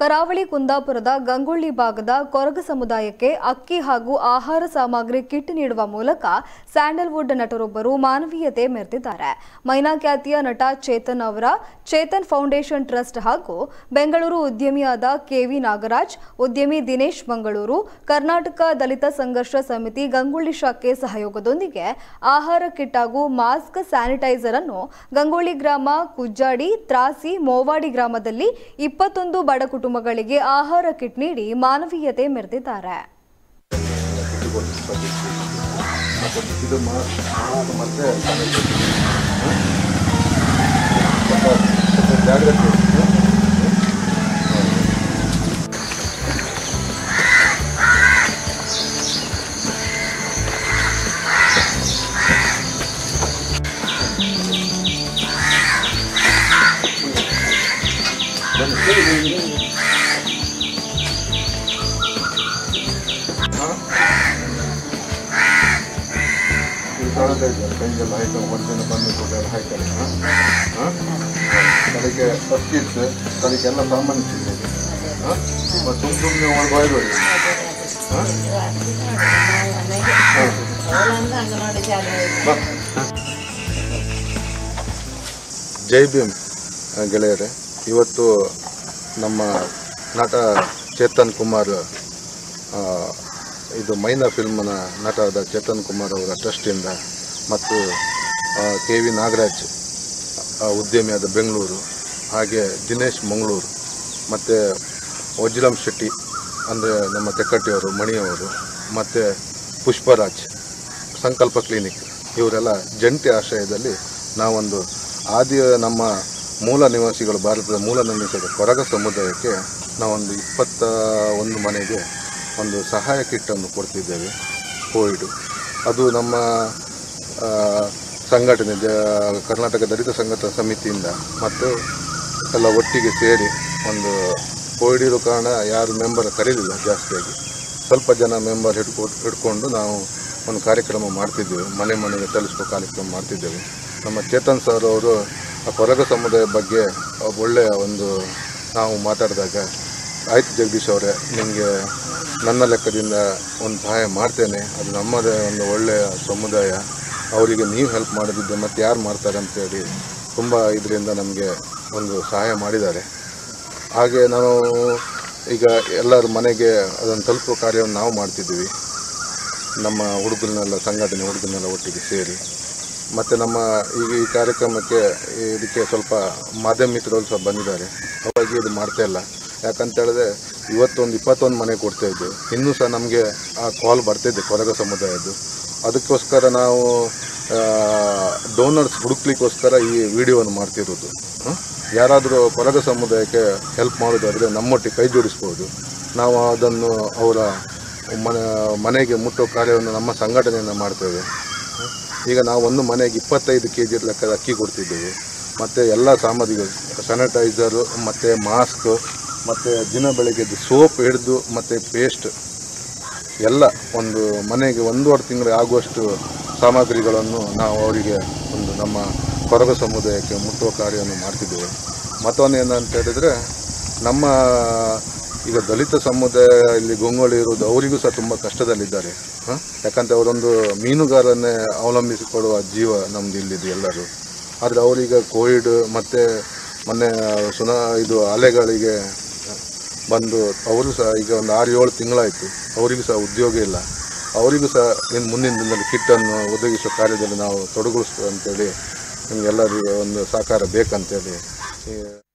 ಕರಾವಳಿ ಕುಂದಾಪುರದ ಗಂಗೊಳ್ಳಿ ಭಾಗದ ಕೊರಗ ಸಮುದಾಯಕ್ಕೆ ಅಕ್ಕಿ ಹಾಗೂ ಆಹಾರ ಸಾಮಗ್ರಿ ಕಿಟ್ ನೀಡುವ ಮೂಲಕ ಸ್ಯಾಂಡಲ್ವುಡ್ ನಟರೊಬ್ಬರು ಮಾನವೀಯತೆ ಮೆರೆದಿದ್ದಾರೆ ಮೈನಾ ಖ್ಯಾತಿಯ ನಟ ಚೇತನ್ ಅವರ ಚೇತನ್ ಫೌಂಡೇಶನ್ ಟ್ರಸ್ಟ್ ಹಾಗೂ ಬೆಂಗಳೂರು ಉದ್ಯಮಿಯಾದ ಕೆವಿ ನಾಗರಾಜ್ ಉದ್ಯಮಿ ದಿನೇಶ್ ಮಂಗಳೂರು ಕರ್ನಾಟಕ ದಲಿತ ಸಂಘರ್ಷ ಸಮಿತಿ ಗಂಗೊಳ್ಳಿ ಶಾಖೆ ಸಹಯೋಗದೊಂದಿಗೆ ಆಹಾರ ಕಿಟ್ ಹಾಗೂ ಮಾಸ್ಕ್ ಸ್ಯಾನಿಟೈಸರ್ ಅನ್ನು ಗಂಗೊಳ್ಳಿ ಗ್ರಾಮ ಕುಜ್ಜಾಡಿ ತ್ರಾಸಿ ಮೋವಾಡಿ ಗ್ರಾಮದಲ್ಲಿ ಇಪ್ಪತ್ತೊಂದು ಬಡ ಕುಟುಂಬಗಳಿಗೆ ಆಹಾರ ಕಿಟ್ ನೀಡಿ ಮಾನವೀಯತೆ ಮೆರೆದಿದ್ದಾರೆ ಇದು ಮಾ- ಮಾಸ್ಕ್ ಮತ್ತೆ sanitizer. ಹ? ಸ್ವಲ್ಪ ಸ್ವಲ್ಪ ಜಾಗ್ರತೆ ಹ? ಬನ್ನಿ. ಹ? ಇದು ತೊಳೆದ ಇದ್ದಾರೆ ಕೈಗೆಲ್ಲ ಹಾಯ್ಕೊಂಡು ಒಂದಿನ ಬಂದು ಕೂಡ ಎಲ್ಲ ಹಾಯ್ತಾರೆ ಹಾಂ ಹಾಂ ಅದಕ್ಕೆ ಅಕ್ಕಿಸ್ ಅದಕ್ಕೆಲ್ಲ ಸಾಮಾನು ಸಿಗ್ತದೆ ಹಾಂ ಮತ್ತು ಸುಮ್ಮ ಸುಮ್ಮನೆ ಒಳಗೆ ಹಾಂ ಜೈ ಭೀಮ್ ಆ, ಗೆಳೆಯರೇ ಇವತ್ತು ನಮ್ಮ ನಟ ಚೇತನ್ ಕುಮಾರ್ ಆ, ಇದು ಮೈನಾ ಫಿಲ್ಮ್ನ ನಟರಾದ ಚೇತನ್ ಕುಮಾರ್ ಅವರ ಟ್ರಸ್ಟಿಂದ ಮತ್ತು ಕೆ ವಿ ನಾಗರಾಜ್ ಆ, ಉದ್ಯಮಿಯಾದ ಬೆಂಗಳೂರು ಹಾಗೆ ದಿನೇಶ್ ಮಂಗಳೂರು ಮತ್ತು ವಜ್ರಂ ಶೆಟ್ಟಿ ಅಂದರೆ ನಮ್ಮ ತೆಕ್ಕಟ್ಟಿಯವರು ಮಣಿಯವರು ಮತ್ತು ಪುಷ್ಪರಾಜ್ ಸಂಕಲ್ಪ ಕ್ಲಿನಿಕ್ ಇವರೆಲ್ಲ ಜಂಟಿ ಆಶ್ರಯದಲ್ಲಿ ನಾವೊಂದು ಆದಿ ನಮ್ಮ ಮೂಲ ನಿವಾಸಿಗಳು ಭಾರತದ ಮೂಲ ನಿವಾಸಿಗಳ ಕೊರಗ ಸಮುದಾಯಕ್ಕೆ ನಾವೊಂದು ಇಪ್ಪತ್ತ ಒಂದು ಮನೆಗೆ ಒಂದು ಸಹಾಯ ಕಿಟ್ಟನ್ನು ಕೊಡ್ತಿದ್ದೇವೆ ಕೋವಿಡ್ ಅದು ನಮ್ಮ ಆ, ಸಂಘಟನೆ ಜ- ಕರ್ನಾಟಕ ದಲಿತ ಸಂಘಟನಾ ಸಮಿತಿಯಿಂದ ಮತ್ತು ಎಲ್ಲ ಒಟ್ಟಿಗೆ ಸೇರಿ ಒಂದು ಕೋವಿಡ್ ಇರೋ ಕಾರಣ ಯಾರು ಮೆಂಬರ್ ಕರೀಲಿಲ್ಲ ಜಾಸ್ತಿಯಾಗಿ ಸ್ವಲ್ಪ ಜನ ಮೆಂಬರ್ ಹಿಡ್ಕೊಂಡು ಹಿಡ್ಕೊಂಡು ನಾವು ಒಂದು ಕಾರ್ಯಕ್ರಮ ಮಾಡ್ತಿದ್ದೇವೆ ಮನೆ ಮನೆಗೆ ತಲುಪಿಸುವ ಕಾರ್ಯಕ್ರಮ ಮಾಡ್ತಿದ್ದೇವೆ ನಮ್ಮ ಚೇತನ್ ಸರ್ ಅವರು ಆ ಕೊರಗ ಸಮುದಾಯ ಬಗ್ಗೆ ಒಳ್ಳೆಯ ಒಂದು ನಾವು ಮಾತಾಡಿದಾಗ ಆಯ್ತು ಜಗದೀಶ್ ಅವರೇ ನಿಮಗೆ ನನ್ನ ಲೆಕ್ಕದಿಂದ ಒಂದು ಸಹಾಯ ಮಾಡ್ತೇನೆ ಅದು ನಮ್ಮದೇ ಒಂದು ಒಳ್ಳೆಯ ಸಮುದಾಯ ಅವರಿಗೆ ನೀವು ಹೆಲ್ಪ್ ಮಾಡೋದಿದ್ದೆ ಮತ್ತು ಯಾರು ಮಾಡ್ತಾರೆ ಅಂತೇಳಿ ತುಂಬ ಇದರಿಂದ ನಮಗೆ ಒಂದು ಸಹಾಯ ಮಾಡಿದ್ದಾರೆ ಹಾಗೆ ನಾವು ಈಗ ಎಲ್ಲರ ಮನೆಗೆ ಅದನ್ನು ತಲುಪುವ ಕಾರ್ಯವನ್ನು ನಾವು ಮಾಡ್ತಿದ್ದೀವಿ ನಮ್ಮ ಹುಡುಗರನ್ನೆಲ್ಲ ಸಂಘಟನೆ ಹುಡುಗರನ್ನೆಲ್ಲ ಒಟ್ಟಿಗೆ ಸೇರಿ ಮತ್ತು ನಮ್ಮ ಈಗ ಈ ಕಾರ್ಯಕ್ರಮಕ್ಕೆ ಇದಕ್ಕೆ ಸ್ವಲ್ಪ ಮಾಧ್ಯಮ ಮಿತ್ರರು ಸಹ ಬಂದಿದ್ದಾರೆ ಅವಾಗಿ ಇದು ಮಾಡ್ತಾ ಇಲ್ಲ ಯಾಕಂತ ಹೇಳಿದ್ರೆ ಇವತ್ತೊಂದು ಇಪ್ಪತ್ತೊಂದು ಮನೆ ಕೊಡ್ತಾ ಇದ್ದೇವೆ ಇನ್ನೂ ಸಹ ನಮಗೆ ಆ ಕಾಲ್ ಬರ್ತಿದೆ ಕೊರಗ ಸಮುದಾಯದ್ದು ಅದಕ್ಕೋಸ್ಕರ ನಾವು ಡೋನರ್ಸ್ ಹುಡುಕ್ಲಿಕ್ಕೋಸ್ಕರ ಈ ವಿಡಿಯೋವನ್ನು ಮಾಡ್ತಿರೋದು ಹ? ಯಾರಾದರೂ ಕೊರಗ ಸಮುದಾಯಕ್ಕೆ ಹೆಲ್ಪ್ ಮಾಡೋದಾದರೆ ನಮ್ಮೊಟ್ಟಿಗೆ ಕೈ ಜೋಡಿಸ್ಬೋದು ನಾವು ಅದನ್ನು ಅವರ ಮನೆ ಮನೆಗೆ ಮುಟ್ಟೋ ಕಾರ್ಯವನ್ನು ನಮ್ಮ ಸಂಘಟನೆಯಿಂದ ಮಾಡ್ತೇವೆ ಹ? ಈಗ ನಾವು ಒಂದು ಮನೆಗೆ ಇಪ್ಪತ್ತೈದು ಕೆ ಜಿ ಲೆಕ್ಕದ ಅಕ್ಕಿ ಕೊಡ್ತಿದ್ದೇವೆ ಮತ್ತು ಎಲ್ಲ ಸಾಮಗ್ರಿಗಳು ಸ್ಯಾನಿಟೈಸರು ಮತ್ತು ಮಾಸ್ಕ್ ಮತ್ತು ದಿನ ಬೆಳಗ್ಗೆದ್ದು ಸೋಪ್ ಹಿಡಿದು ಮತ್ತು ಪೇಸ್ಟ್ ಎಲ್ಲ ಒಂದು ಮನೆಗೆ ಒಂದೂವರೆ ತಿಂಗಳು ಆಗುವಷ್ಟು ಸಾಮಗ್ರಿಗಳನ್ನು ನಾವು ಅವರಿಗೆ ಒಂದು ನಮ್ಮ ಕೊರಗ ಸಮುದಾಯಕ್ಕೆ ಮುಟ್ಟುವ ಕಾರ್ಯವನ್ನು ಮಾಡ್ತಿದ್ದೇವೆ ಮತ್ತೊಂದು ಏನಂತ ಹೇಳಿದರೆ ನಮ್ಮ ಈಗ ದಲಿತ ಸಮುದಾಯ ಇಲ್ಲಿ ಗೊಂಗೋಳಿ ಇರೋದು ಅವರಿಗೂ ಸಹ ತುಂಬ ಕಷ್ಟದಲ್ಲಿದ್ದಾರೆ ಹ? ಯಾಕಂತ ಅವರೊಂದು ಮೀನುಗಾರನ್ನೇ ಅವಲಂಬಿಸಿಕೊಳ್ಳುವ ಜೀವ ನಮ್ದು ಇಲ್ಲಿದೆ ಎಲ್ಲರೂ ಆದರೆ ಅವರೀಗ ಕೋವಿಡ್ ಮತ್ತು ಮೊನ್ನೆ ಸುನಾ ಇದು ಅಲೆಗಳಿಗೆ ಬಂದು ಅವರು ಸಹ ಈಗ ಒಂದು ಆರು ಏಳು ತಿಂಗಳಾಯಿತು ಅವರಿಗೂ ಸಹ ಉದ್ಯೋಗ ಇಲ್ಲ ಅವರಿಗೂ ಸಹ ಇನ್ನು ಮುಂದಿನ ದಿನದಲ್ಲಿ ಕಿಟ್ಟನ್ನು ಒದಗಿಸುವ ಕಾರ್ಯದಲ್ಲಿ ನಾವು ತೊಡಗಿಸ್ತೇವೆ ಅಂತೇಳಿ ನಿಮಗೆಲ್ಲರಿಗೂ ಒಂದು ಸಹಕಾರ ಬೇಕಂತೇಳಿ ಈ